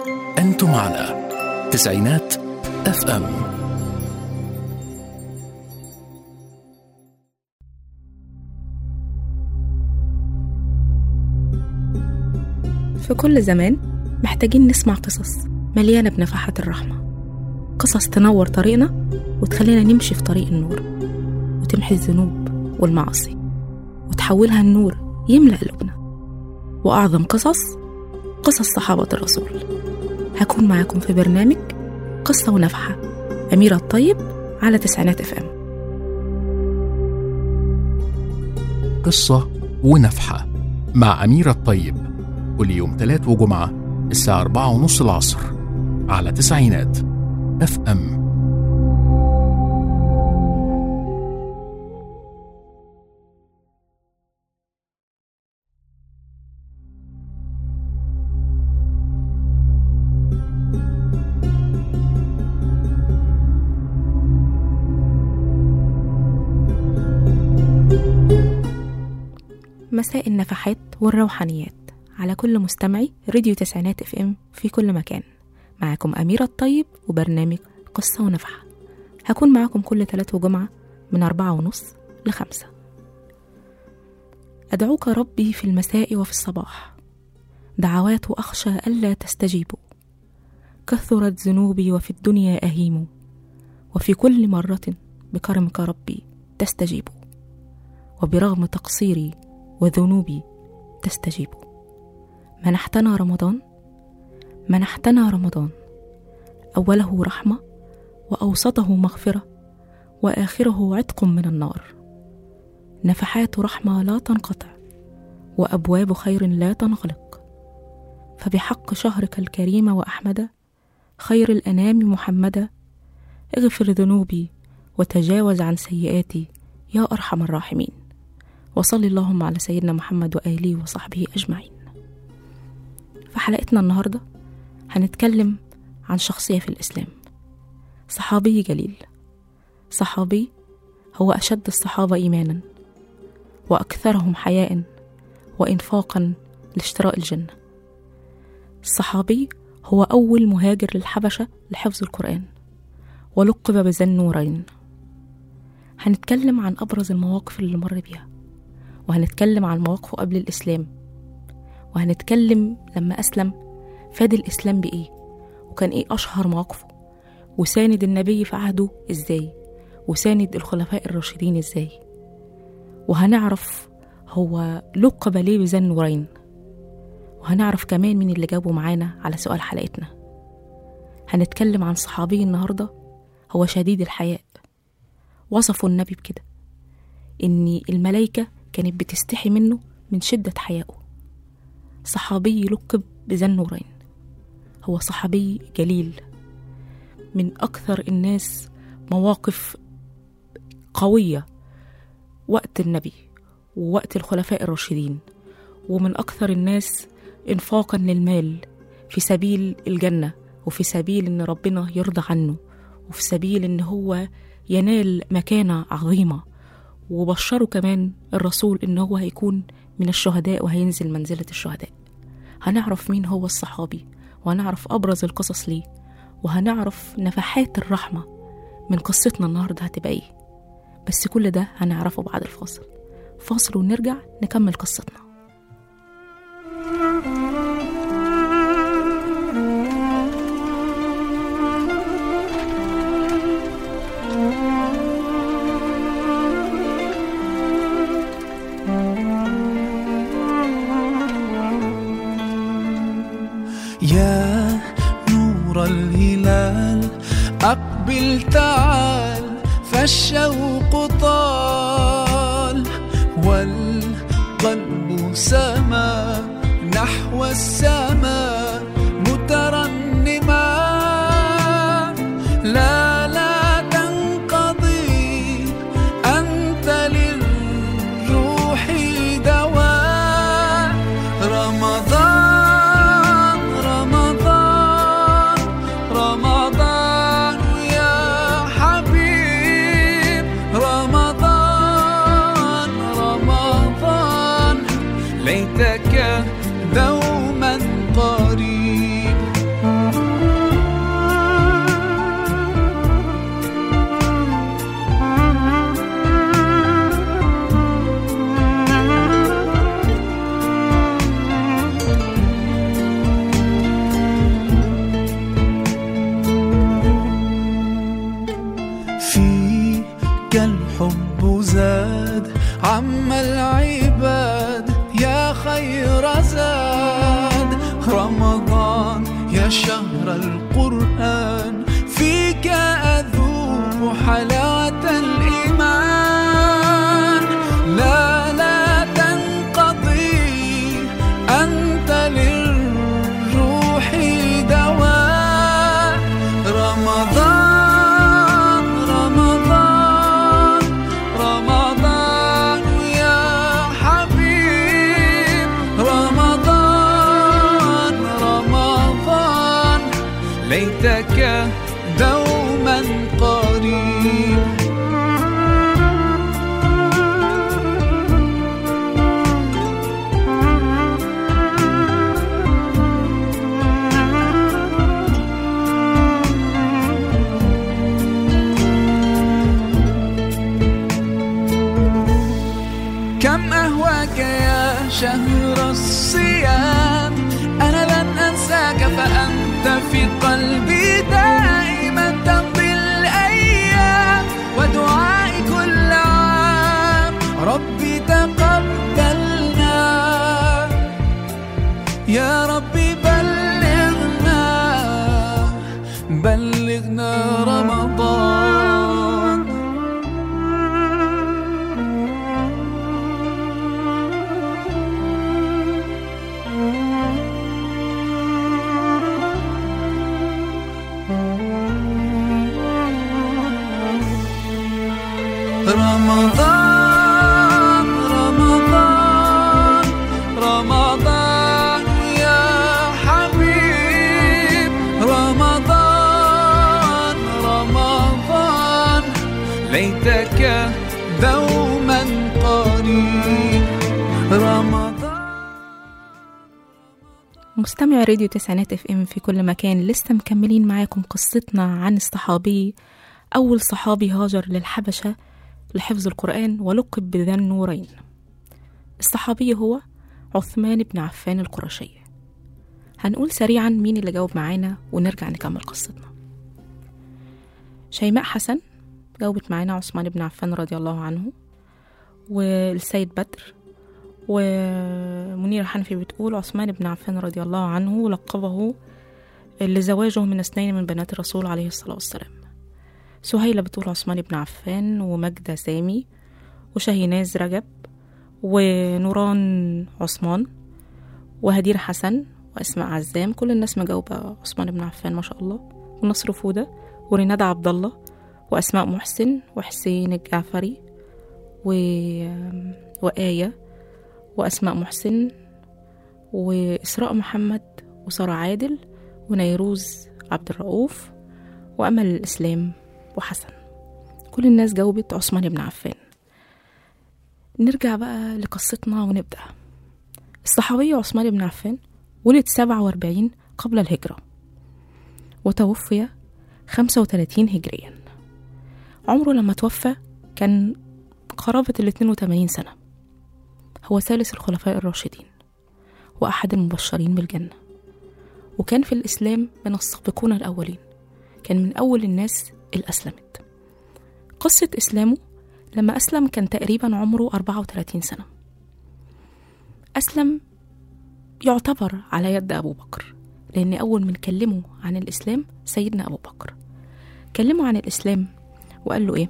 أنتم على تسعينات اف ام في كل زمان محتاجين نسمع قصص مليانة بنفحات الرحمة قصص تنور طريقنا وتخلينا نمشي في طريق النور وتمحي الذنوب والمعاصي وتحولها النور يملأ قلوبنا وأعظم قصص قصص صحابة الرسول هكون معاكم في برنامج قصة ونفحة أميرة الطيب على تسعينات اف ام قصة ونفحة مع أميرة الطيب كل يوم تلات وجمعة الساعة أربعة ونص العصر على تسعينات اف ام مساء النفحات والروحانيات على كل مستمعي راديو تسعينات اف ام في كل مكان معاكم أميرة الطيب وبرنامج قصة ونفحة هكون معاكم كل تلات وجمعة من أربعة ونص لخمسة أدعوك ربي في المساء وفي الصباح دعوات أخشى ألا تستجيبوا كثرت ذنوبي وفي الدنيا أهيم وفي كل مرة بكرمك ربي تستجيب وبرغم تقصيري وذنوبي تستجيب منحتنا رمضان منحتنا رمضان أوله رحمة وأوسطه مغفرة وآخره عتق من النار نفحات رحمة لا تنقطع وأبواب خير لا تنغلق فبحق شهرك الكريم وأحمد خير الأنام محمدا اغفر ذنوبي وتجاوز عن سيئاتي يا أرحم الراحمين وصل اللهم على سيدنا محمد وآله وصحبه أجمعين في حلقتنا النهاردة هنتكلم عن شخصية في الإسلام صحابي جليل صحابي هو أشد الصحابة إيمانا وأكثرهم حياء وإنفاقا لاشتراء الجنة الصحابي هو أول مهاجر للحبشة لحفظ القرآن ولقب بذي النورين هنتكلم عن أبرز المواقف اللي مر بيها وهنتكلم عن مواقفه قبل الإسلام وهنتكلم لما أسلم فاد الإسلام بإيه وكان إيه أشهر مواقفه وساند النبي في عهده إزاي وساند الخلفاء الراشدين إزاي وهنعرف هو لقب ليه بذي النورين وهنعرف كمان مين اللي جابه معانا على سؤال حلقتنا هنتكلم عن صحابي النهاردة هو شديد الحياء وصفوا النبي بكده إن الملايكة كانت بتستحي منه من شدة حيائه صحابي لقب بذي النورين هو صحابي جليل من أكثر الناس مواقف قوية وقت النبي ووقت الخلفاء الراشدين ومن أكثر الناس إنفاقا للمال في سبيل الجنة وفي سبيل إن ربنا يرضى عنه وفي سبيل إن هو ينال مكانة عظيمة وبشروا كمان الرسول إن هو هيكون من الشهداء وهينزل منزلة الشهداء هنعرف مين هو الصحابي وهنعرف أبرز القصص ليه وهنعرف نفحات الرحمة من قصتنا النهاردة هتبقى إيه بس كل ده هنعرفه بعد الفاصل فاصل ونرجع نكمل قصتنا يا نور الهلال أقبل تعال فالشوق طال والقلب سما نحو السماء مترنما لا لا تنقضي أنت للروح دواء رمضان رمضان رمضان يا حبيب رمضان رمضان ليتك دوما قريب شهر القرآن فيك أذوق حلاوة الإيمان لا لا تنقضي أنت للروح دواء رمضان رمضان رمضان يا حبيب رمضان رمضان ليتك دوما قريب كم أهواك يا شهر الصيام أنا لن أنساك فأنت في قلبي دائما تمضي الأيام ودعائي كل عام ربي تقبلنا يا ربي بلغنا بلغنا رمضان رمضان رمضان رمضان يا حبيب رمضان رمضان ليتك دوما قريب رمضان مستمع راديو تسعينات اف ام في كل مكان لسه مكملين معاكم قصتنا عن الصحابي أول صحابي هاجر للحبشة لحفظ القرآن ولقب بذا النورين الصحابي هو عثمان بن عفان القرشي هنقول سريعا مين اللي جاوب معانا ونرجع نكمل قصتنا شيماء حسن جاوبت معانا عثمان بن عفان رضي الله عنه والسيد بدر ومنيرة حنفي بتقول عثمان بن عفان رضي الله عنه لقبه لزواجه من اثنين من بنات الرسول عليه الصلاة والسلام سهيلة بتقول عثمان بن عفان ومجدة سامي وشاهيناز رجب ونوران عثمان وهدير حسن واسماء عزام كل الناس مجاوبة عثمان بن عفان ما شاء الله ونصر فودة وريناد عبد الله واسماء محسن وحسين الجعفري و... وآية وأسماء محسن وإسراء محمد وسارة عادل ونيروز عبد الرؤوف وأمل الإسلام وحسن كل الناس جاوبت عثمان بن عفان نرجع بقى لقصتنا ونبدأ الصحابي عثمان بن عفان ولد 47 قبل الهجرة وتوفي 35 هجريا عمره لما توفى كان قرابة ال 82 سنة هو ثالث الخلفاء الراشدين وأحد المبشرين بالجنة وكان في الإسلام من السابقون الأولين كان من أول الناس اللي أسلمت قصة إسلامه لما أسلم كان تقريبا عمره 34 سنة أسلم يعتبر على يد أبو بكر لأن أول من كلمه عن الإسلام سيدنا أبو بكر كلمه عن الإسلام وقال له إيه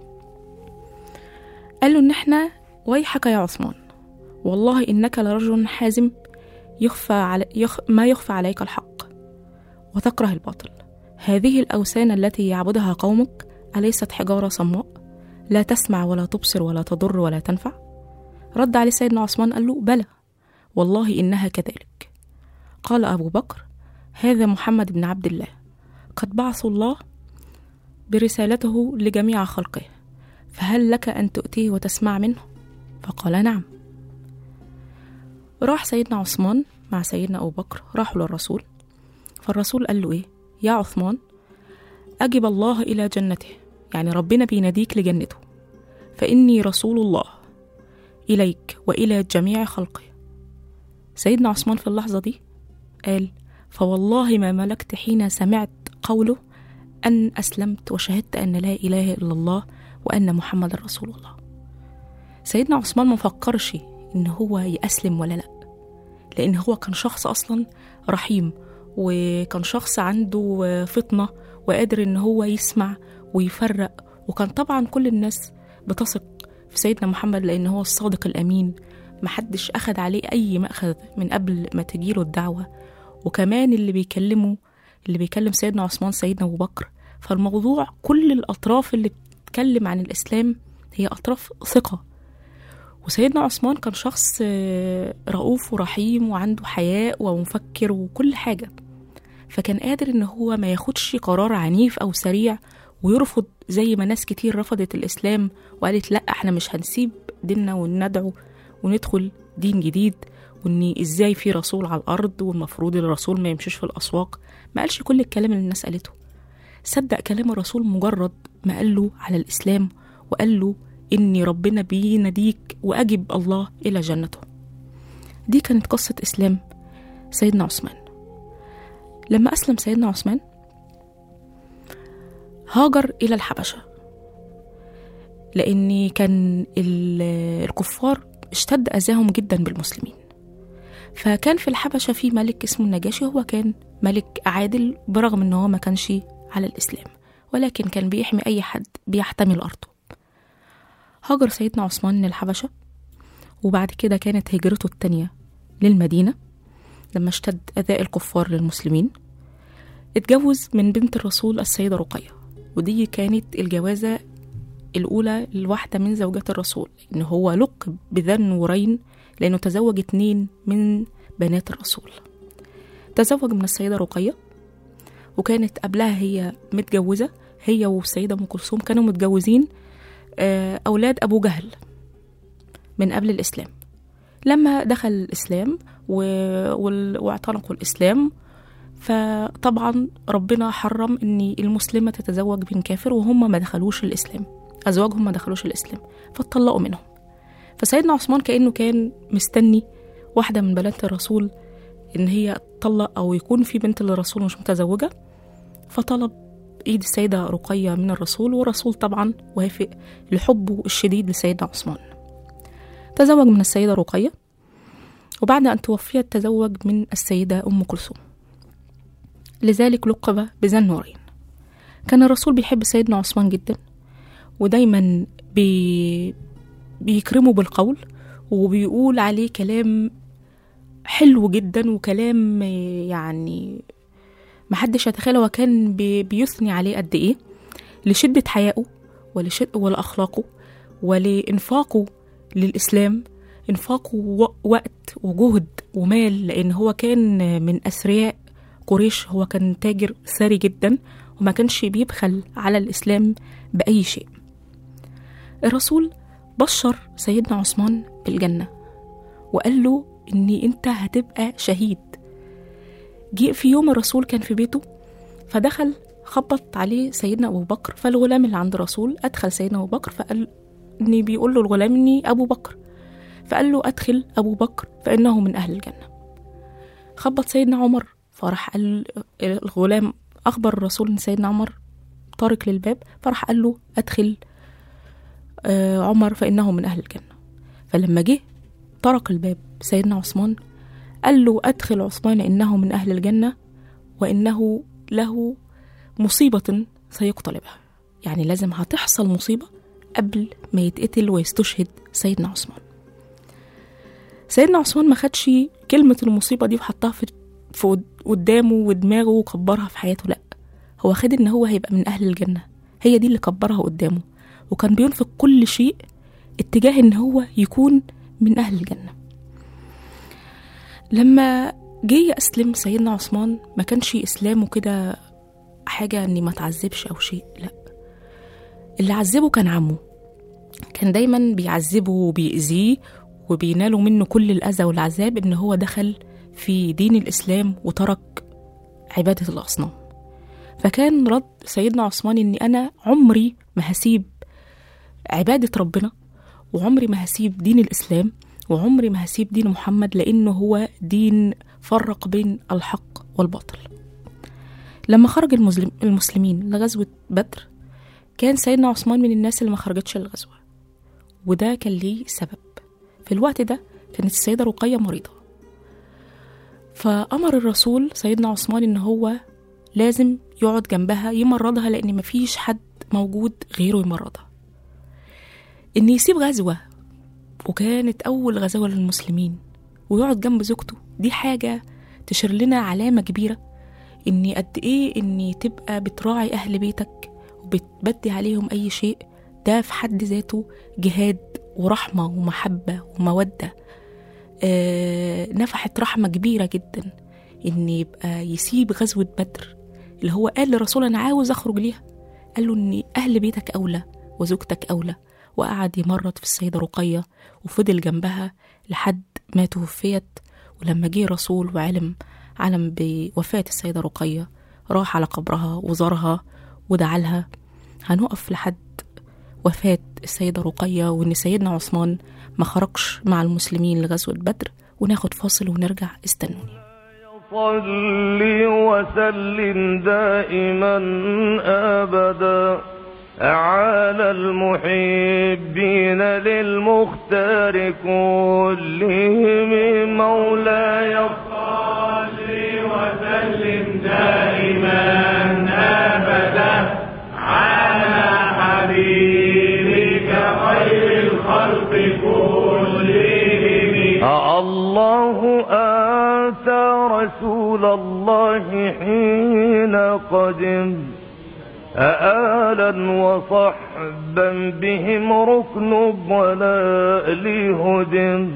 قال له إن إحنا ويحك يا عثمان والله إنك لرجل حازم يخفى علي يخ ما يخفى عليك الحق وتكره الباطل هذه الأوثان التي يعبدها قومك أليست حجارة صماء لا تسمع ولا تبصر ولا تضر ولا تنفع رد عليه سيدنا عثمان قال له بلى والله إنها كذلك قال أبو بكر هذا محمد بن عبد الله قد بعث الله برسالته لجميع خلقه فهل لك أن تؤتيه وتسمع منه فقال نعم راح سيدنا عثمان مع سيدنا أبو بكر راحوا للرسول فالرسول قال له إيه يا عثمان أجب الله إلى جنته يعني ربنا بيناديك لجنته فإني رسول الله إليك وإلى جميع خلقه سيدنا عثمان في اللحظة دي قال فوالله ما ملكت حين سمعت قوله أن أسلمت وشهدت أن لا إله إلا الله وأن محمد رسول الله سيدنا عثمان ما فكرش إن هو يأسلم ولا لأ لأن هو كان شخص أصلا رحيم وكان شخص عنده آه، فطنة وقادر إن هو يسمع ويفرق وكان طبعا كل الناس بتثق في سيدنا محمد لأن هو الصادق الأمين محدش أخد عليه أي مأخذ من قبل ما تجيله الدعوة وكمان اللي بيكلمه اللي بيكلم سيدنا عثمان سيدنا أبو بكر فالموضوع كل الأطراف اللي بتتكلم عن الإسلام هي أطراف ثقة وسيدنا عثمان كان شخص آه، رؤوف ورحيم وعنده حياء ومفكر وكل حاجة فكان قادر إن هو ما ياخدش قرار عنيف أو سريع ويرفض زي ما ناس كتير رفضت الإسلام وقالت لأ احنا مش هنسيب ديننا وندعو وندخل دين جديد وإن إزاي في رسول على الأرض والمفروض الرسول ما يمشيش في الأسواق ما قالش كل الكلام اللي الناس قالته صدق كلام الرسول مجرد ما قال له على الإسلام وقال له إني ربنا بيناديك وأجب الله إلى جنته دي كانت قصة إسلام سيدنا عثمان لما أسلم سيدنا عثمان هاجر إلى الحبشة لأن كان ال- الكفار اشتد أذاهم جدا بالمسلمين فكان في الحبشة في ملك اسمه النجاشي هو كان ملك عادل برغم ان هو ما كانش على الإسلام ولكن كان بيحمي أي حد بيحتمي أرضه هاجر سيدنا عثمان من الحبشة وبعد كده كانت هجرته التانية للمدينة لما اشتد أذى الكفار للمسلمين اتجوز من بنت الرسول السيدة رقية ودي كانت الجوازة الأولى لواحدة من زوجات الرسول إن هو لقب بذا النورين لأنه تزوج اتنين من بنات الرسول تزوج من السيدة رقية وكانت قبلها هي متجوزة هي والسيدة أم كلثوم كانوا متجوزين آه، أولاد أبو جهل من قبل الإسلام لما دخل الإسلام و... وال- واعتنقوا الإسلام فطبعا ربنا حرم ان المسلمه تتزوج من كافر وهم ما دخلوش الاسلام ازواجهم ما دخلوش الاسلام فاتطلقوا منهم فسيدنا عثمان كانه كان مستني واحده من بنات الرسول ان هي تطلق او يكون في بنت للرسول مش متزوجه فطلب ايد السيده رقيه من الرسول والرسول طبعا وافق لحبه الشديد لسيدنا عثمان تزوج من السيده رقيه وبعد ان توفيت تزوج من السيده ام كلثوم لذلك لقب بذا النورين كان الرسول بيحب سيدنا عثمان جدا ودايما بي بيكرمه بالقول وبيقول عليه كلام حلو جدا وكلام يعني محدش يتخيل هو كان بي بيثني عليه قد ايه لشدة حيائه ولشد ولأخلاقه ولإنفاقه للإسلام إنفاقه و- وقت وجهد ومال لأن هو كان من أثرياء قريش هو كان تاجر ثري جدا وما كانش بيبخل على الإسلام بأي شيء الرسول بشر سيدنا عثمان بالجنة وقال له إن أنت هتبقى شهيد جه في يوم الرسول كان في بيته فدخل خبط عليه سيدنا أبو بكر فالغلام اللي عند الرسول أدخل سيدنا أبو بكر فقال إني بيقول له الغلام إني أبو بكر فقال له أدخل أبو بكر فإنه من أهل الجنة خبط سيدنا عمر فراح قال الغلام أخبر الرسول إن سيدنا عمر طارق للباب فراح قال له أدخل آه، عمر فإنه من أهل الجنة فلما جه طرق الباب سيدنا عثمان قال له أدخل عثمان إنه من أهل الجنة وإنه له مصيبة سيقتل بها يعني لازم هتحصل مصيبة قبل ما يتقتل ويستشهد سيدنا عثمان سيدنا عثمان ما خدش كلمة المصيبة دي وحطها في في قد- قدامه ودماغه وكبرها في حياته لا هو خد ان هو هيبقى من اهل الجنة هي دي اللي كبرها قدامه وكان بينفق كل شيء اتجاه ان هو يكون من اهل الجنة لما جه يسلم سيدنا عثمان ما كانش اسلامه كده حاجة اني ما تعذبش او شيء لا اللي عذبه كان عمه كان دايما بيعذبه وبيأذيه وبينالوا منه كل الأذى والعذاب إن هو دخل في دين الإسلام وترك عبادة الأصنام فكان رد سيدنا عثمان إني أنا عمري ما هسيب عبادة ربنا وعمري ما هسيب دين الإسلام وعمري ما هسيب دين محمد لأنه هو دين فرق بين الحق والباطل لما خرج المسلم المسلمين لغزوة بدر كان سيدنا عثمان من الناس اللي ما خرجتش الغزوة وده كان ليه سبب في الوقت ده كانت السيدة رقية مريضة فأمر الرسول سيدنا عثمان إن هو لازم يقعد جنبها يمرضها لأن مفيش حد موجود غيره يمرضها إن يسيب غزوة وكانت أول غزوة للمسلمين ويقعد جنب زوجته دي حاجة تشير لنا علامة كبيرة إن قد إيه إن تبقى بتراعي أهل بيتك وبتبدي عليهم أي شيء ده في حد ذاته جهاد ورحمة ومحبة ومودة آه نفحت رحمة كبيرة جدا إن يبقى يسيب غزوة بدر اللي هو قال للرسول أنا عاوز أخرج ليها قال له إن أهل بيتك أولى وزوجتك أولى وقعد يمرض في السيدة رقية وفضل جنبها لحد ما توفيت ولما جه رسول وعلم علم بوفاة السيدة رقية راح على قبرها وزارها ودعا لها هنقف لحد وفاة السيدة رقية وإن سيدنا عثمان ما خرجش مع المسلمين لغزوة بدر وناخد فاصل ونرجع استنوني صل وسلم دائما ابدا على المحبين للمختار كلهم مولاي صل وسلم دائما ابدا على حبيبك خير الخلق كلهم الله آتى رسول الله حين قدم أآلا وصحبا بهم ركن ولا لهدم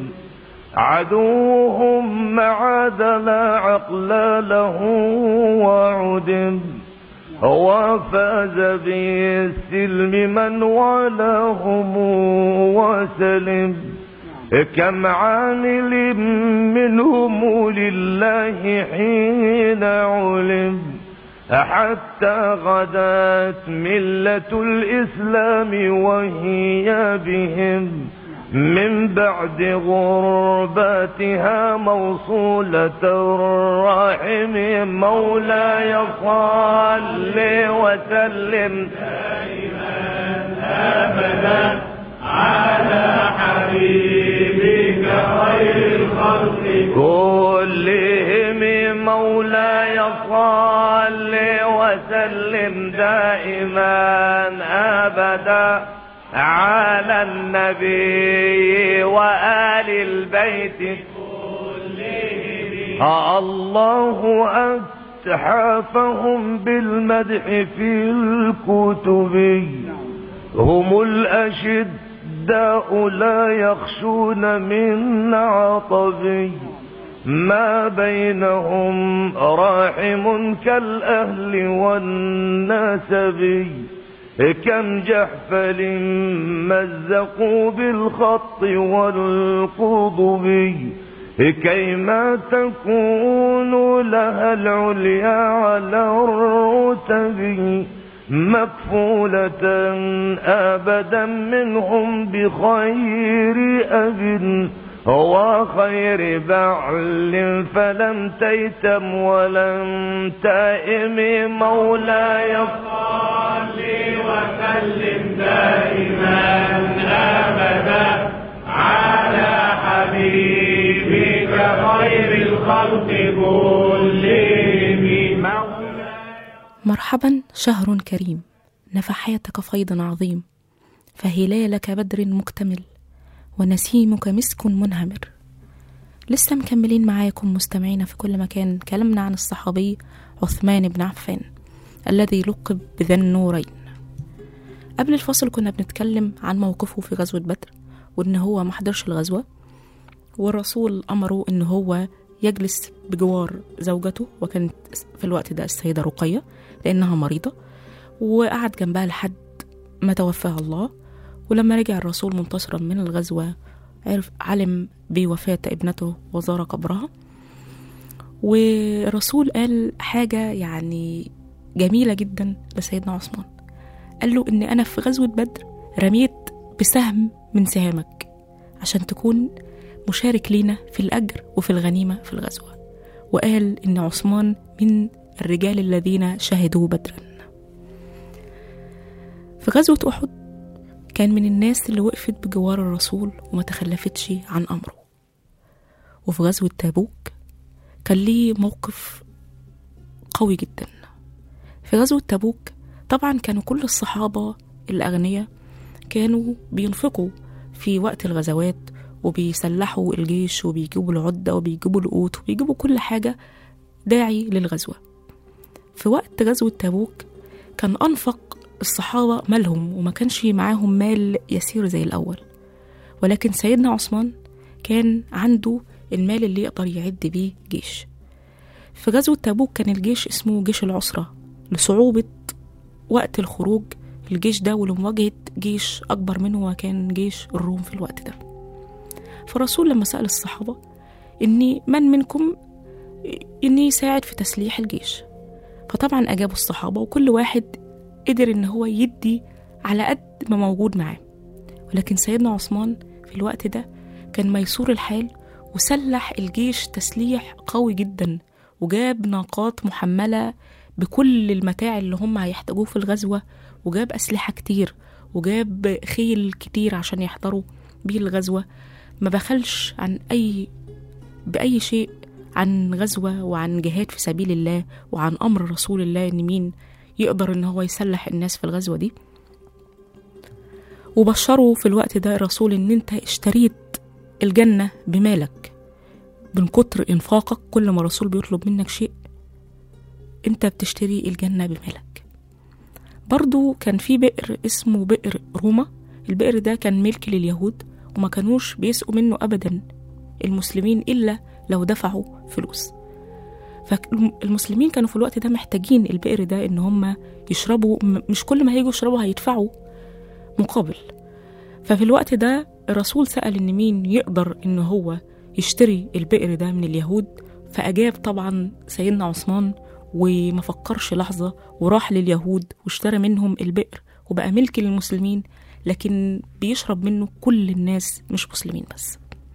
عدوهم معاد لا عقل له وعدم وفاز بالسلم من ولهم وسلم كم عامل منهم لله حين علم حتى غدت ملة الإسلام وهي بهم من بعد غربتها موصولة الرحم مولاي صل وسلم أبدا على حبيبك خير الخلق كلهم مولاي صل وسلم دائما أبدا على النبي وآل البيت كلهم الله أتحفهم بالمدح في الكتب هم الأشداء لا يخشون من عطب ما بينهم راحم كالأهل والنسب كم جحفل مزقوا بالخط والقضب كيما تكون لها العليا على الرتب مكفولة أبدا منهم بخير أب وخير بعل فلم تيتم ولم تائم مولاي صل وسلم دائما أبدا على حبيبك خير الخلق كلهم مرحبا شهر كريم نفحاتك فيض عظيم فهلالك بدر مكتمل ونسيمك مسك منهمر لسه مكملين معاكم مستمعين في كل مكان كلامنا عن الصحابي عثمان بن عفان الذي لقب بذا النورين قبل الفصل كنا بنتكلم عن موقفه في غزوة بدر وإن هو ما حضرش الغزوة والرسول أمره إن هو يجلس بجوار زوجته وكانت في الوقت ده السيدة رقية لأنها مريضة وقعد جنبها لحد ما توفاها الله ولما رجع الرسول منتصرا من الغزوة عرف علم بوفاة ابنته وزار قبرها والرسول قال حاجة يعني جميلة جدا لسيدنا عثمان قال له إن أنا في غزوة بدر رميت بسهم من سهامك عشان تكون مشارك لينا في الأجر وفي الغنيمة في الغزوة وقال إن عثمان من الرجال الذين شهدوا بدرا في غزوة أحد كان من الناس اللي وقفت بجوار الرسول وما تخلفتش عن أمره وفي غزوة تابوك كان ليه موقف قوي جدا في غزوة تبوك طبعا كانوا كل الصحابة الأغنياء كانوا بينفقوا في وقت الغزوات وبيسلحوا الجيش وبيجيبوا العدة وبيجيبوا القوت وبيجيبوا كل حاجة داعي للغزوة في وقت غزوة تبوك كان أنفق الصحابة مالهم وما كانش معاهم مال يسير زي الأول ولكن سيدنا عثمان كان عنده المال اللي يقدر يعد بيه جيش في غزوة تبوك كان الجيش اسمه جيش العسرة لصعوبة وقت الخروج الجيش ده ولمواجهة جيش أكبر منه وكان جيش الروم في الوقت ده فالرسول لما سأل الصحابة إني من منكم إني يساعد في تسليح الجيش فطبعا أجابوا الصحابة وكل واحد قدر إن هو يدي على قد ما موجود معاه ولكن سيدنا عثمان في الوقت ده كان ميسور الحال وسلح الجيش تسليح قوي جدا وجاب ناقات محملة بكل المتاع اللي هم هيحتاجوه في الغزوة وجاب أسلحة كتير وجاب خيل كتير عشان يحضروا بيه الغزوة ما بخلش عن أي بأي شيء عن غزوة وعن جهاد في سبيل الله وعن أمر رسول الله إن مين يقدر إن هو يسلح الناس في الغزوة دي وبشروا في الوقت ده الرسول إن أنت اشتريت الجنة بمالك من كتر إنفاقك كل ما الرسول بيطلب منك شيء أنت بتشتري الجنة بمالك برضو كان في بئر اسمه بئر روما البئر ده كان ملك لليهود وما كانوش بيسقوا منه أبدا المسلمين إلا لو دفعوا فلوس فالمسلمين كانوا في الوقت ده محتاجين البئر ده إن هم يشربوا م- مش كل ما هيجوا يشربوا هيدفعوا مقابل ففي الوقت ده الرسول سأل إن مين يقدر إن هو يشتري البئر ده من اليهود فأجاب طبعا سيدنا عثمان وما فكرش لحظة وراح لليهود واشترى منهم البئر وبقى ملك للمسلمين لكن بيشرب منه كل الناس مش مسلمين بس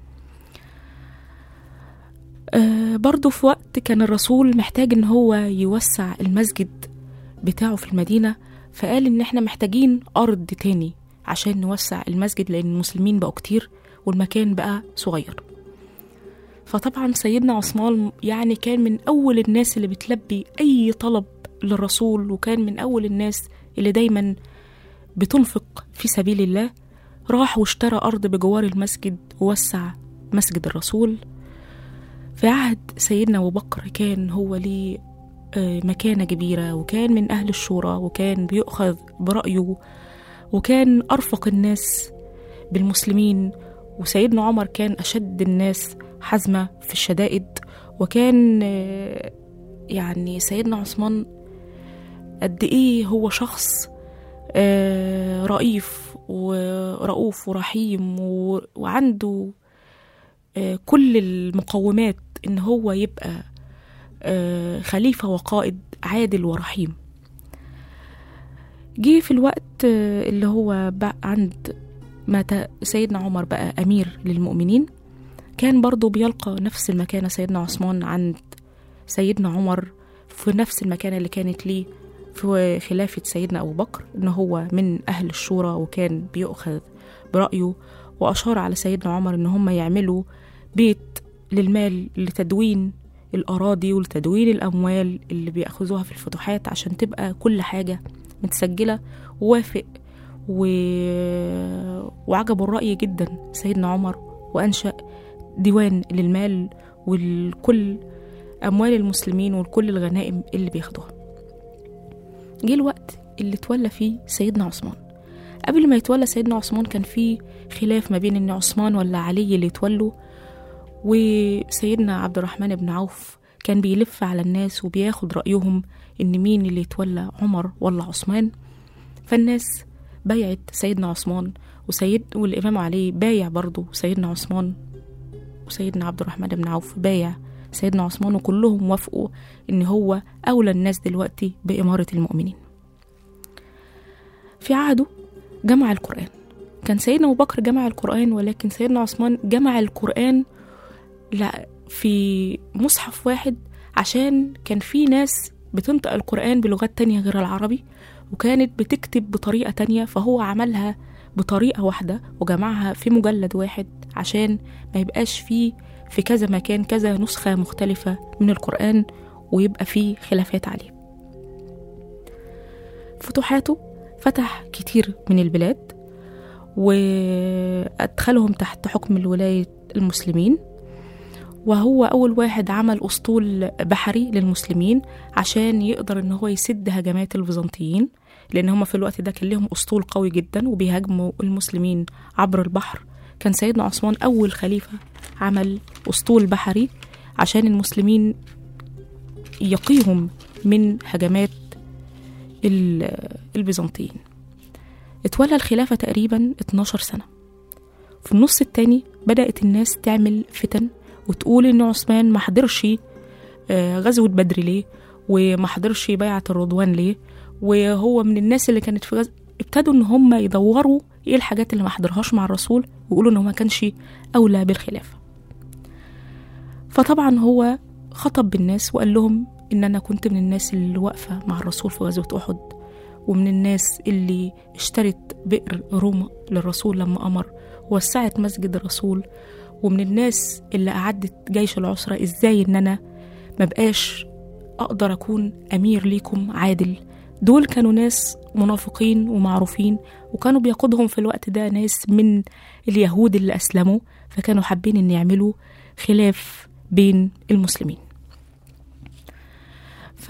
آه برضه في وقت كان الرسول محتاج ان هو يوسع المسجد بتاعه في المدينة فقال ان احنا محتاجين ارض تاني عشان نوسع المسجد لان المسلمين بقوا كتير والمكان بقى صغير فطبعا سيدنا عثمان يعني كان من اول الناس اللي بتلبي اي طلب للرسول وكان من اول الناس اللي دايما بتنفق في سبيل الله راح واشترى ارض بجوار المسجد ووسع مسجد الرسول في عهد سيدنا ابو بكر كان هو ليه آه، مكانة كبيرة وكان من أهل الشورى وكان بيؤخذ برأيه وكان أرفق الناس بالمسلمين وسيدنا عمر كان أشد الناس حزمة في الشدائد وكان آه، يعني سيدنا عثمان قد إيه هو شخص آه، رئيف ورؤوف ورحيم و- وعنده آه، كل المقومات إن هو يبقى آه، خليفة وقائد عادل ورحيم جه في الوقت آه، اللي هو بقى عند ما ت- سيدنا عمر بقى أمير للمؤمنين كان برضو بيلقى نفس المكانة سيدنا عثمان عند سيدنا عمر في نفس المكانة اللي كانت ليه في خلافة سيدنا أبو بكر إن هو من أهل الشورى وكان بيؤخذ برأيه وأشار على سيدنا عمر إن هم يعملوا بيت للمال لتدوين الأراضي ولتدوين الأموال اللي بيأخذوها في الفتوحات عشان تبقى كل حاجة متسجلة ووافق و... وعجبه الرأي جدا سيدنا عمر وأنشأ ديوان للمال والكل أموال المسلمين والكل الغنائم اللي بياخدوها جه الوقت اللي تولى فيه سيدنا عثمان قبل ما يتولى سيدنا عثمان كان في خلاف ما بين ان عثمان ولا علي اللي يتولوا وسيدنا عبد الرحمن بن عوف كان بيلف على الناس وبياخد رأيهم إن مين اللي يتولى عمر ولا عثمان فالناس بايعت سيدنا عثمان وسيد والإمام علي بايع برضه سيدنا عثمان وسيدنا عبد الرحمن بن عوف بايع سيدنا عثمان وكلهم وافقوا إن هو أولى الناس دلوقتي بإمارة المؤمنين في عهده جمع القرآن كان سيدنا أبو بكر جمع القرآن ولكن سيدنا عثمان جمع القرآن لا في مصحف واحد عشان كان في ناس بتنطق القرآن بلغات تانية غير العربي وكانت بتكتب بطريقة تانية فهو عملها بطريقة واحدة وجمعها في مجلد واحد عشان ما يبقاش فيه في كذا مكان كذا نسخة مختلفة من القرآن ويبقى فيه خلافات عليه فتوحاته فتح كتير من البلاد وأدخلهم تحت حكم الولاية المسلمين وهو أول واحد عمل أسطول بحري للمسلمين عشان يقدر إن هو يسد هجمات البيزنطيين لأن هم في الوقت ده كان لهم أسطول قوي جدا وبيهاجموا المسلمين عبر البحر كان سيدنا عثمان أول خليفة عمل أسطول بحري عشان المسلمين يقيهم من هجمات ال- البيزنطيين اتولى الخلافة تقريبا 12 سنة في النص التاني بدأت الناس تعمل فتن وتقول إن عثمان ما حضرش آه، غزوة بدر ليه وما حضرش بيعة الرضوان ليه وهو من الناس اللي كانت في غزوة ابتدوا إن هم يدوروا إيه الحاجات اللي ما حضرهاش مع الرسول ويقولوا إن هو ما كانش أولى بالخلافة فطبعا هو خطب بالناس وقال لهم إن أنا كنت من الناس اللي واقفة مع الرسول في غزوة أحد ومن الناس اللي اشترت بئر روما للرسول لما أمر ووسعت مسجد الرسول ومن الناس اللي أعدت جيش العسرة إزاي إن أنا مبقاش أقدر أكون أمير ليكم عادل دول كانوا ناس منافقين ومعروفين وكانوا بيقودهم في الوقت ده ناس من اليهود اللي أسلموا فكانوا حابين إن يعملوا خلاف بين المسلمين ف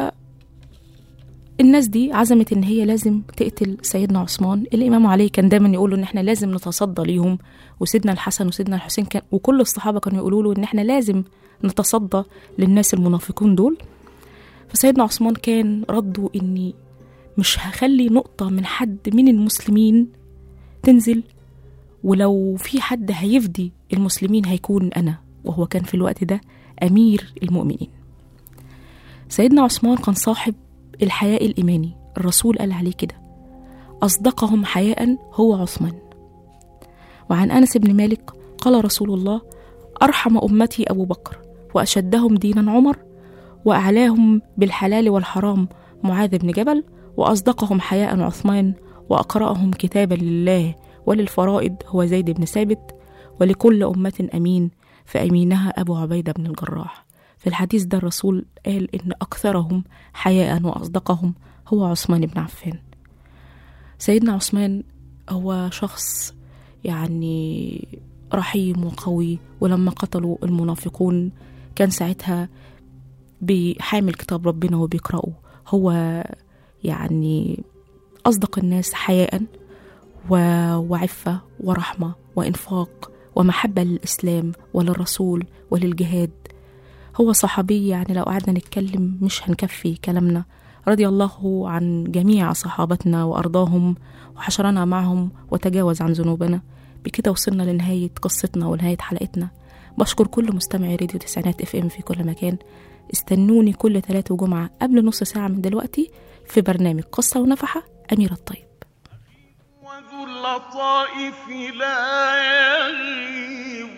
الناس دي عزمت ان هي لازم تقتل سيدنا عثمان الامام علي كان دايما يقول له ان احنا لازم نتصدى ليهم وسيدنا الحسن وسيدنا الحسين كان وكل الصحابه كانوا يقولوا له ان احنا لازم نتصدى للناس المنافقون دول فسيدنا عثمان كان رده اني مش هخلي نقطه من حد من المسلمين تنزل ولو في حد هيفدي المسلمين هيكون انا وهو كان في الوقت ده امير المؤمنين سيدنا عثمان كان صاحب الحياء الإيماني الرسول قال عليه كده أصدقهم حياء هو عثمان وعن أنس بن مالك قال رسول الله أرحم أمتي أبو بكر وأشدهم دينا عمر وأعلاهم بالحلال والحرام معاذ بن جبل وأصدقهم حياء عثمان وأقرأهم كتابا لله وللفرائض هو زيد بن ثابت ولكل أمة أمين فأمينها أبو عبيدة بن الجراح في الحديث ده الرسول قال إن أكثرهم حياء وأصدقهم هو عثمان بن عفان سيدنا عثمان هو شخص يعني رحيم وقوي ولما قتلوا المنافقون كان ساعتها بحامل كتاب ربنا وبيقرأه هو يعني أصدق الناس حياء و- وعفة ورحمة وإنفاق ومحبة للإسلام وللرسول وللجهاد هو صحابي يعني لو قعدنا نتكلم مش هنكفي كلامنا رضي الله عن جميع صحابتنا وأرضاهم وحشرنا معهم وتجاوز عن ذنوبنا بكده وصلنا لنهاية قصتنا ونهاية حلقتنا بشكر كل مستمعي راديو تسعينات اف ام في كل مكان استنوني كل تلات وجمعة قبل نص ساعة من دلوقتي في برنامج قصة ونفحة أميرة الطيب وذو اللطائف لا يغيب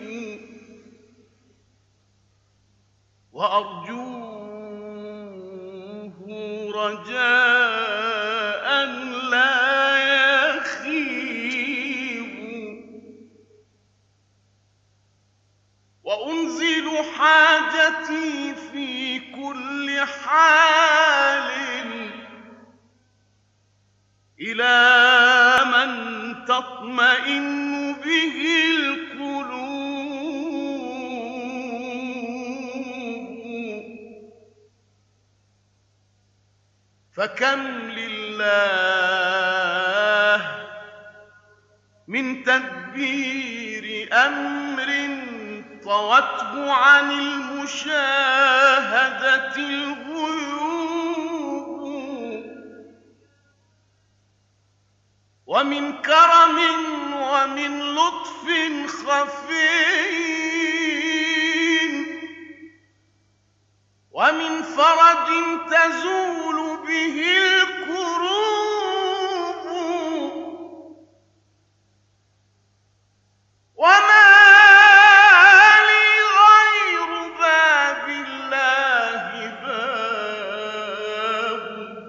وأرجوه رجاء لا يخيب وأنزل حاجتي في كل حال إلى من تطمئن به القلوب فكم لله من تدبير أمر طوته عن المشاهدة الغيوب ومن كرم ومن لطف خفي ومن فرج تزول به الكروب وما لي غير باب الله باب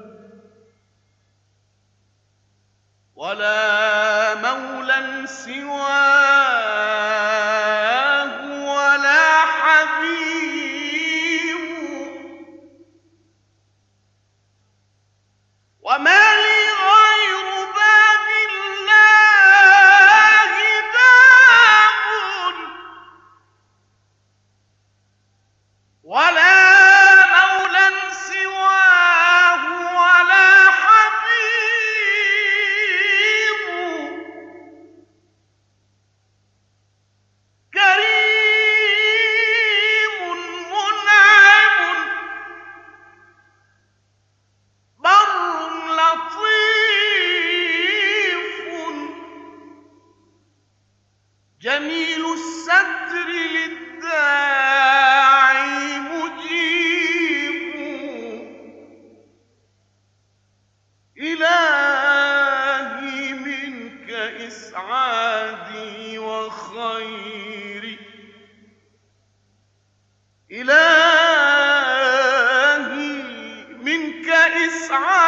ولا مولى سواه ولا يسعى